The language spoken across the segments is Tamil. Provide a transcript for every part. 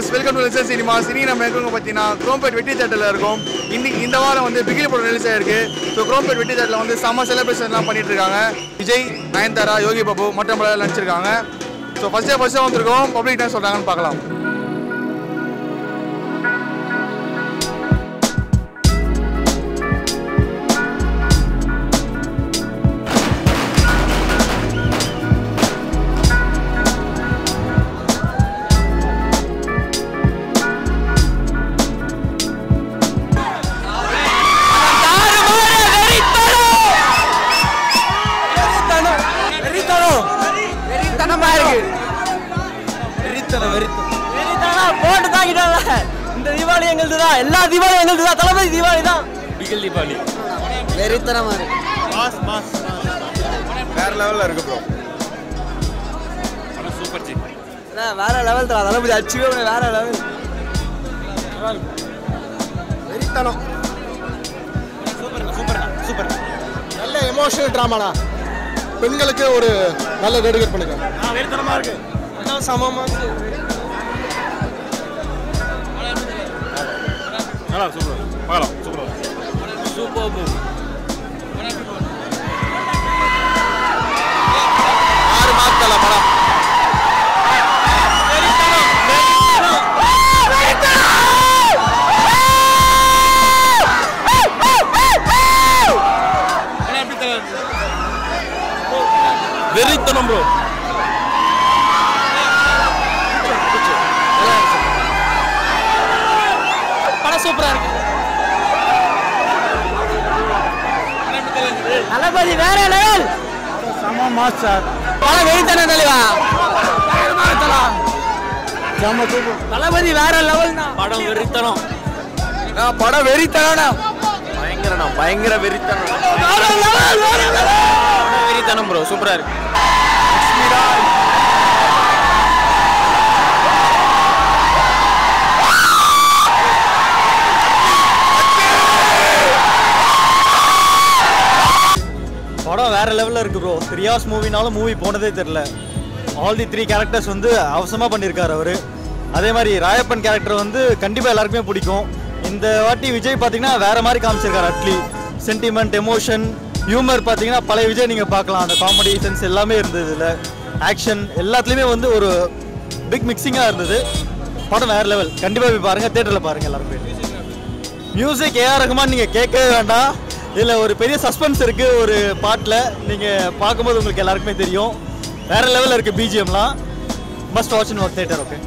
viewers welcome to listen cinema cine நம்ம எங்க பார்த்தீங்கன்னா குரோம்பேட் வெட்டி தேட்டரில் இருக்கும் இன்னைக்கு இந்த வாரம் வந்து பிகிலி படம் ரிலீஸ் ஆயிருக்கு ஸோ குரோம்பேட் வெட்டி தேட்டரில் வந்து செம்ம செலிப்ரேஷன்லாம் பண்ணிட்டு இருக்காங்க விஜய் நயன்தாரா யோகி பாபு மற்ற படம் நடிச்சிருக்காங்க so first day first day வந்திருக்கோம் பப்ளிக் டைம் சொல்கிறாங்கன்னு பார்க்கலாம் வெறித்தனமா இருக்கு வெறித்தனம் வெறித்தனம் வெறித்தனம் போட்டு தாக்கிட்டாங்க இந்த தீபாவளி எங்களுது தான் எல்லா தீபாவளி எங்களுது தான் தளபதி தீபாவளி தான் பிகில் தீபாவளி வெறித்தனமா இருக்கு வேற லெவல்ல இருக்கு ப்ரோ அண்ணா, வேற லெவல் தான் தளபதி அச்சுவே வேற லெவல் வெறித்தனம் நல்ல எமோஷனல் ட்ராமாடா பெண்களுக்கு ஒரு நல்ல டெடிகேட் பண்ணுங்க வெறித்தனமா இருக்கு சமமா நல்லா சூப்பர் பார்க்கலாம் சூப்பர் சூப்பர் மூவி ஆறு மாத்தல படம் வெறித்தனம் ப்ரோ படம் சூப்பரா இருக்கு தளபதி வேற லெவல் செம மாஸ் சார் படம் வெறித்தனம் தலைவா செம சூப்பர் தளபதி வேற லெவல் தான் படம் வெறித்தனம் படம் வெறித்தனா பயங்கரண்ணா பயங்கர வெறித்தனம் வெறித்தனம் ப்ரோ சூப்பரா இருக்கு படம் வேற லெவலில் இருக்கு ப்ரோ ரியாஸ் மூவினாலும் மூவி போனதே தெரில ஆல் தி த்ரீ கேரக்டர்ஸ் வந்து அவசரமாக பண்ணியிருக்காரு அவர் அதே மாதிரி ராயப்பன் கேரக்டர் வந்து கண்டிப்பாக எல்லாருக்குமே பிடிக்கும் இந்த வாட்டி விஜய் பார்த்தீங்கன்னா வேற மாதிரி காமிச்சிருக்காரு அட்லி சென்டிமெண்ட் எமோஷன் ஹியூமர் பார்த்தீங்கன்னா பழைய விஜய் நீங்கள் பார்க்கலாம் அந்த காமெடி சென்ஸ் எல்லாமே இருந்தது இதில் ஆக்ஷன் எல்லாத்துலேயுமே வந்து ஒரு பிக் மிக்சிங்காக இருந்தது படம் வேற லெவல் கண்டிப்பாக போய் பாருங்கள் தேட்டரில் பாருங்கள் எல்லாரும் போய் மியூசிக் ஏஆர் ரகுமான் நீங்கள் கேட்கவே வேண்டாம் இதில் ஒரு பெரிய சஸ்பென்ஸ் இருக்குது ஒரு பாட்டில் நீங்கள் பார்க்கும்போது உங்களுக்கு எல்லாருக்குமே தெரியும் வேற லெவலில் இருக்குது பிஜிஎம்லாம் மஸ்ட் வாட்ச் இன் ஒரு தேட்டர் ஓகே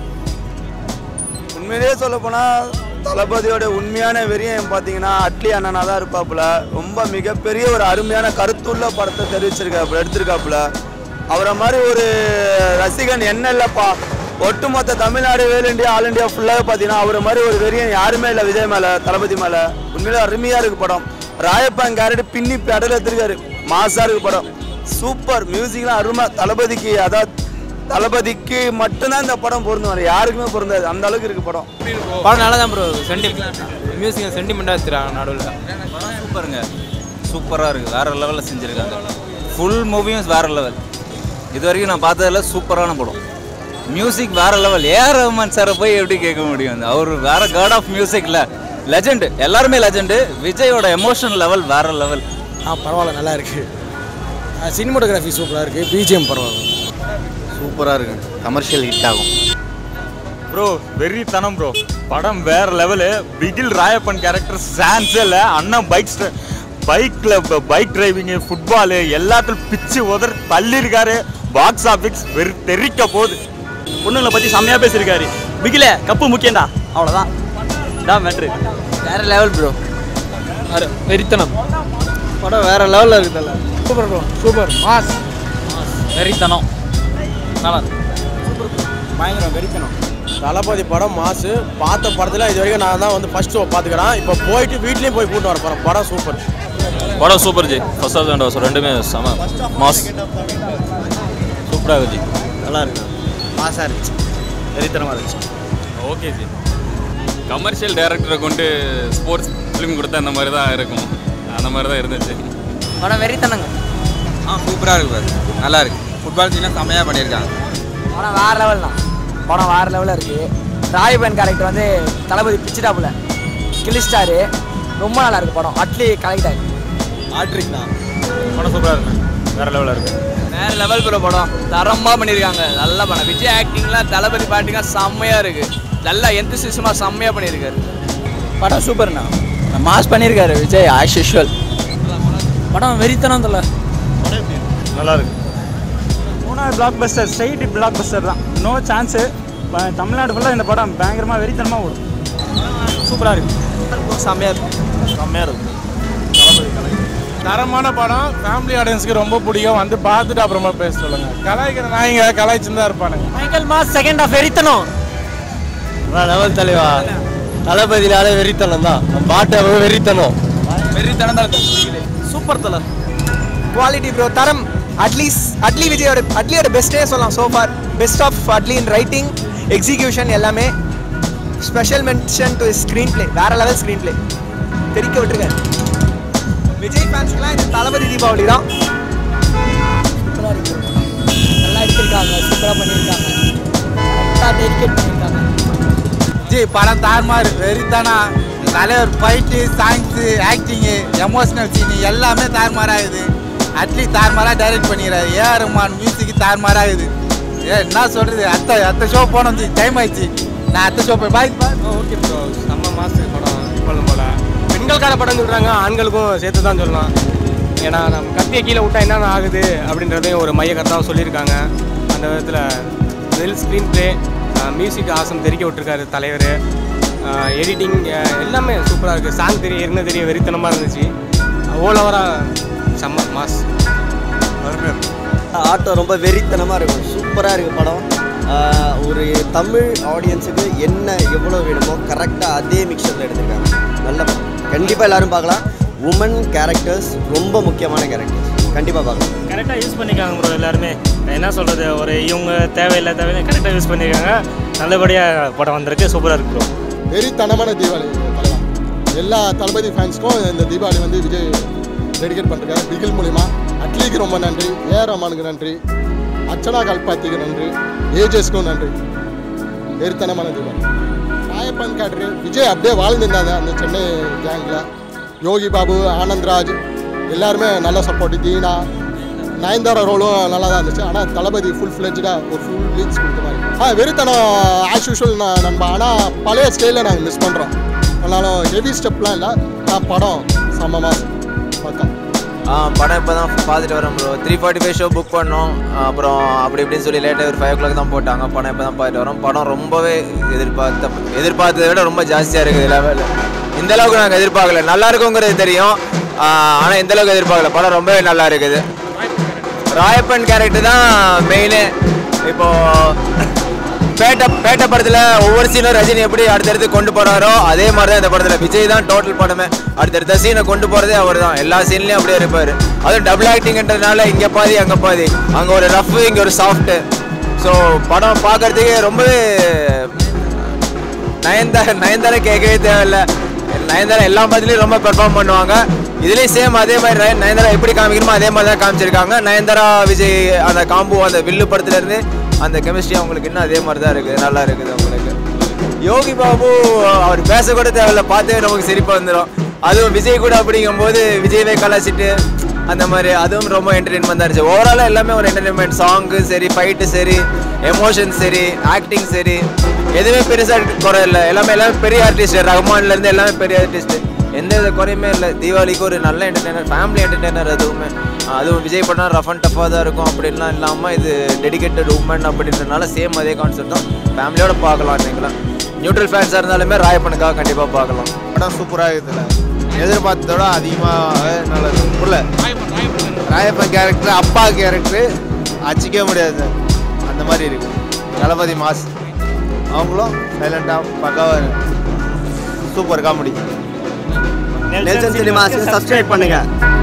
உண்மையிலேயே சொல்ல போனால் தளபதியோட உண்மையான வெறியன் பார்த்தீங்கன்னா அட்லி அண்ணனா தான் இருப்பாப்புல ரொம்ப மிகப்பெரிய ஒரு அருமையான கருத்துள்ள படத்தை தெரிவிச்சிருக்காப்புல எடுத்திருக்காப்புல அவரை மாதிரி ஒரு ரசிகன் என்ன இல்லைப்பா ஒட்டுமொத்த தமிழ்நாடு வேல் இந்தியா ஆல் இந்தியா ஃபுல்லாக பார்த்தீங்கன்னா அவரை மாதிரி ஒரு வெறியன் யாருமே இல்லை விஜய் மேலே தளபதி மேலே உண்மையிலே அருமையாக இருக்கு படம் ராயப்பன் கேரட் பின்னி பெடல் எடுத்திருக்காரு மாசா இருக்கு படம் சூப்பர் மியூசிக்லாம் அருமை தளபதிக்கு அதாவது தளபதிக்கு மட்டும்தான் இந்த படம் பொருந்தும் வேற யாருக்குமே பொருந்தாது அந்த அளவுக்கு இருக்கு படம் படம் நல்லா தான் ப்ரோ சென்டி மியூசிக் சென்டிமெண்ட்டாக வச்சுருக்காங்க நடுவில் சூப்பருங்க சூப்பராக இருக்குது வேறு லெவலில் செஞ்சுருக்காங்க ஃபுல் மூவியும் வேறு லெவல் இது வரைக்கும் நான் பார்த்ததுல சூப்பரான படம் மியூசிக் வேறு லெவல் ஏஆர் ரஹ்மான் சாரை போய் எப்படி கேட்க முடியும் அவர் வேற காட் ஆஃப் மியூசிக்ல லெஜெண்டு எல்லாருமே லெஜெண்டு விஜயோட எமோஷன் லெவல் வேற லெவல் ஆ பரவாயில்ல நல்லா இருக்கு சினிமோட்டோகிராஃபி சூப்பராக இருக்கு பிஜிஎம் பரவாயில்ல சூப்பரா இருக்கு கமர்ஷியல் ஹிட் ஆகும் ப்ரோ வெறித்தனம் ப்ரோ படம் வேற லெவலு பிகில் ராயப்பன் கேரக்டர் சான்ஸே இல்லை அண்ணன் பைக் பைக்கில் பைக் டிரைவிங்கு ஃபுட்பாலு எல்லாத்துலையும் பிச்சு உதர் தள்ளியிருக்காரு பாக்ஸ் ஆஃபீஸ் வெறி தெறிக்க போகுது பொண்ணுங்களை பற்றி செம்மையாக பேசியிருக்காரு பிகில கப்பு முக்கியம்டா அவ்வளோதான் இதான் மேட்ரு வேற லெவல் ப்ரோ வெறித்தனம் படம் வேற லெவலில் இருக்குதுல்ல சூப்பர் ப்ரோ சூப்பர் மாஸ் வெறித்தனம் நல்லா பயங்கரம் வெறிக்கணும் தளபதி படம் மாசு பார்த்த படத்தில் இது வரைக்கும் நான் தான் வந்து ஃபர்ஸ்ட் பார்த்துக்கிறேன் இப்போ போயிட்டு வீட்லேயும் போய் கூட்டு வர போகிறேன் படம் சூப்பர் படம் சூப்பர் ஜி ஃபர்ஸ்ட் ஹாஃப் ரெண்டு ஹாஃப் ரெண்டுமே செம மாஸ் சூப்பராக இருக்கு ஜி நல்லா இருக்கு மாசாக இருந்துச்சு வெறித்தனமாக இருந்துச்சு ஓகே ஜி கமர்ஷியல் டைரக்டரை கொண்டு ஸ்போர்ட்ஸ் ஃபிலிம் கொடுத்தா இந்த மாதிரி தான் இருக்கும் அந்த மாதிரி தான் இருந்துச்சு படம் வெறித்தனங்க ஆ சூப்பராக இருக்கு பாரு நல்லா இருக்கு ஃபுட்பால் சீன்லாம் செம்மையாக பண்ணியிருக்காங்க படம் வேற லெவல் தான் படம் வேற லெவலில் இருக்கு ராயபன் கேரக்டர் வந்து தளபதி பிச்சிட்டாப்புல கிளிஸ்டாரு ரொம்ப நல்லா இருக்கு படம் அட்லி கலெக்ட் ஆகி ஆட்ரிக்னா படம் சூப்பராக இருக்கு வேற லெவலில் இருக்கு வேற லெவல் ப்ரோ படம் தரமா பண்ணியிருக்காங்க நல்லா படம் விஜய் ஆக்டிங்லாம் தளபதி பாட்டிங்லாம் செம்மையா இருக்கு நல்லா எந்த சிஸ்டமா செம்மையா பண்ணியிருக்காரு படம் சூப்பர்ண்ணா மாஸ் பண்ணியிருக்காரு விஜய் ஆஸ் யூஷுவல் படம் வெறித்தனம் தல நல்லா இருக்கு மூணாவது blockbuster straight blockbuster தான் நோ சான்ஸு தமிழ்நாடு ஃபுல்லாக இந்த படம் பயங்கரமாக வெறித்தனமாக ஓடும் சூப்பராக இருக்கு செம்மையா இருக்கும் செம்மையாக இருக்கும் தரமான படம் ஃபேமிலி ஆடியன்ஸ்க்கு ரொம்ப பிடிக்கும் வந்து பார்த்துட்டு அப்புறமா பேச சொல்லுங்க கலாய்க்கிற நாய்ங்க கலாய்ச்சுன்னு தான் இருப்பானுங்க மைக்கேல் மாஸ் செகண்ட் ஆஃப் வெறித்தனம் லெவல் தலைவா தளபதினால வெறித்தனம் தான் பாட்டை வெறித்தனம் வெறித்தனம் தான் சூப்பர் தல குவாலிட்டி ப்ரோ தரம் அட்லீஸ்ட் அட்லி விஜயோட அட்லியோட பெஸ்ட்டே சொல்லலாம் so far best of Atlee in writing execution எல்லாமே special mention to screenplay வேற லெவல் ஸ்க்ரீன் ப்ளே தெரிக்க விட்டுருக்காரு விஜய் ஃபேன்ஸ்க்குலாம் இந்த தளபதி தீபாவளி தான் சூப்பராக இருக்கு நல்லா எடுத்திருக்காங்க சூப்பராக பண்ணியிருக்காங்க கரெக்டாக டெடிகேட் பண்ணியிருக்காங்க ஜி படம் தாறுமாறு வெறித்தானா தலைவர் fight songs acting emotional scene எல்லாமே தாறுமாறாகுது அட்லி தாறுமாறாக டைரக்ட் பண்ணிடுறாரு ஏஆர் ரஹ்மான் மியூசிக் தாறுமாறாகுது ஏ என்ன சொல்கிறது அத்தை அத்தை ஷோ போனோம் ஜி டைம் ஆயிடுச்சு நான் அத்தை ஷோ போய் பாய் பாய் ஓகே ப்ரோ செம்ம மாசு படம் இப்போதும் போல பெண்களுக்கான படம் சொல்கிறாங்க ஆண்களுக்கும் சேர்த்து தான் சொல்லலாம் ஏன்னா நம்ம கத்தியை கீழே விட்டா என்னென்ன ஆகுது அப்படின்றதையும் ஒரு மைய கருத்தாக சொல்லியிருக்காங்க அந்த விதத்தில் well screenplay music awesome தெரிக்க விட்டுருக்காரு தலைவர் எடிட்டிங் எல்லாமே சூப்பராக இருக்குது சாங் தெரிய ஏற்கனவே தெரிய வெறித்தனமாக இருந்துச்சு ஓல் ஓவராக செம்ம மாஸ் ஆட்டோ ரொம்ப வெறித்தனமாக இருக்கும் சூப்பராக இருக்குது படம் ஆஹ் ஒரு தமிழ் ஆடியன்ஸுக்கு என்ன எவ்வளோ வேணுமோ கரெக்டாக அதே மிக்சரில் எடுத்திருக்காங்க நல்ல படம் கண்டிப்பாக எல்லாரும் பார்க்கலாம் உமன் கேரக்டர்ஸ் ரொம்ப முக்கியமான கேரக்டர்ஸ் கண்டிப்பாக பார்க்கலாம் கரெக்டாக யூஸ் பண்ணியிருக்காங்க ப்ரோ எல்லாருமே என்ன சொல்கிறது ஒரு இவங்க தேவையில்லை தேவையில்லை கரெக்டாக யூஸ் பண்ணியிருக்காங்க நல்லபடியாக படம் வந்திருக்கு சூப்பராக இருக்கு ப்ரோ வெறித்தனமான தீபாவளி தலைவா எல்லா தளபதி ஃபேன்ஸ்க்கும் இந்த தீபாவளி வந்து விஜய் டெடிகேட் பண்ணிருக்காரு பிகில் மூலிமா அட்லிக்கு ரொம்ப நன்றி ஏ ரமானுக்கு நன்றி அர்ச்சனா கல்பாத்திக்கு நன்றி ஏஜஸ்க்கும் நன்றி வெறித்தனமான தீபாவளி ராயப்பன் காட்டுரு விஜய் அப்படியே வாழ்ந்துருந்தாங்க அந்த சென்னை கேங்கில் யோகி பாபு ஆனந்த்ராஜ் எல்லாருமே நல்ல சப்போர்ட் தீனா நயன்தாரா ரோலும் நல்லா தான் இருந்துச்சு ஆனால் தளபதி ஃபுல் ஃப்ளெஜ்டாக ஒரு ஃபுல் லீக்ஸ் கொடுத்த மாதிரி ஆ வெறித்தனம் ஆஸ் யூஷுவல் நண்பா ஆனால் பழைய ஸ்டைலில் நாங்கள் மிஸ் பண்ணுறோம் ஆனாலும் ஹெவி ஸ்டெப்லாம் இல்லை நான் படம் செம்ம மாதம் பக்கம் ஆ படம் இப்போ தான் பார்த்துட்டு வரேன் bro three forty five show book பண்ணோம் அப்புறம் அப்படி இப்படின்னு சொல்லி லேட்டாக ஒரு ஃபைவ் ஓ கிளாக் தான் போட்டாங்க படம் இப்போ தான் பார்த்துட்டு வரோம் படம் ரொம்பவே எதிர்பார்த்த எதிர்பார்த்ததை விட ரொம்ப ஜாஸ்தியாக இருக்குது லெவல் இந்த அளவுக்கு நாங்கள் எதிர்பார்க்கல நல்லா இருக்குங்கிறது தெரியும் ஆனால் இந்த அளவுக்கு எதிர்பார்க்கல படம் ரொம்பவே நல்லா இருக்குது ராயப்பன் கேரக்டர் தான் மெயினு இப்போ பேட்ட பேட்ட படத்தில் ஒவ்வொரு சீனும் ரஜினி எப்படி அடுத்தடுத்து கொண்டு போறாரோ அதே மாதிரி தான் இந்த படத்தில் விஜய் தான் டோட்டல் படமே அடுத்தடுத்த சீனை கொண்டு போகிறதே அவர் தான் எல்லா சீன்லேயும் அப்படியே இருப்பார் அதுவும் டபுள் ஆக்டிங்ன்றதுனால இங்கே பாதி அங்கே பாதி அங்கே ஒரு ரஃப் இங்கே ஒரு சாஃப்ட்டு ஸோ படம் பார்க்கறதுக்கே ரொம்பவே நயன்தாரா நயன்தாரா கேட்கவே தேவையில்ல நயன்தாரா எல்லா படத்துலையும் ரொம்ப பெர்ஃபார்ம் பண்ணுவாங்க இதுலேயும் சேம் அதே மாதிரி நய- நயன்தாரா எப்படி காமிக்கணுமோ அதே மாதிரி தான் காமிச்சிருக்காங்க நயன்தாரா விஜய் அந்த காம்போ அந்த வில்லு படத்துல இருந்து அந்த கெமிஸ்ட்ரி அவங்களுக்கு இன்னும் அதே மாதிரி தான் இருக்குது நல்லா இருக்குது அவங்களுக்கு யோகி பாபு அவர் பேச கூட தேவையில்ல பார்த்தே நமக்கு சிரிப்பாக வந்துடும் அதுவும் விஜய் கூட அப்படிங்கும்போது விஜயவே கலாச்சிட்டு அந்த மாதிரி அதுவும் ரொம்ப என்டர்டெயின்மெண்ட் தான் இருந்துச்சு ஓவராலாக எல்லாமே ஒரு என்டர்டெயின்மெண்ட் சாங்கு சரி ஃபைட்டு சரி எமோஷன் சரி ஆக்டிங் சரி எதுவுமே பெருசாக குறை இல்லை எல்லாமே எல்லாமே பெரிய ஆர்டிஸ்ட் ரஹ்மான்லேருந்து எல்லாமே பெரிய ஆர்டிஸ்ட் எந்த வித குறையுமே இல்லை தீபாவளிக்கு ஒரு நல்ல என்டர்டெய்னர் ஃபேமிலி என்டர்டெய்னர் அதுவுமே அதுவும் விஜய் படம் ரஃப் அண்ட் டஃப்பாக தான் இருக்கும் அப்படின்லாம் இல்லாமல் இது டெடிகேட்டட் உமன் அப்படின்றனால சேம் அதே கான்செப்ட் தான் ஃபேமிலியோட பார்க்கலாம் நீங்களாம் நியூட்ரல் ஃபேன்ஸாக இருந்தாலுமே ராயப்பனுக்காக கண்டிப்பாக பார்க்கலாம் படம் சூப்பராக இருக்குதுல்ல எதிர்பார்த்ததோட அதிகமாக நல்லா இருக்கு புரியல ராயப்பன் கேரக்டர் அப்பா கேரக்டர் அச்சிக்கவே முடியாது அந்த மாதிரி இருக்கு தளபதி மாஸ் அவங்களும் சைலண்டாக பக்காவாக super comedy Nelson cinemas subscribe பண்ணுங்க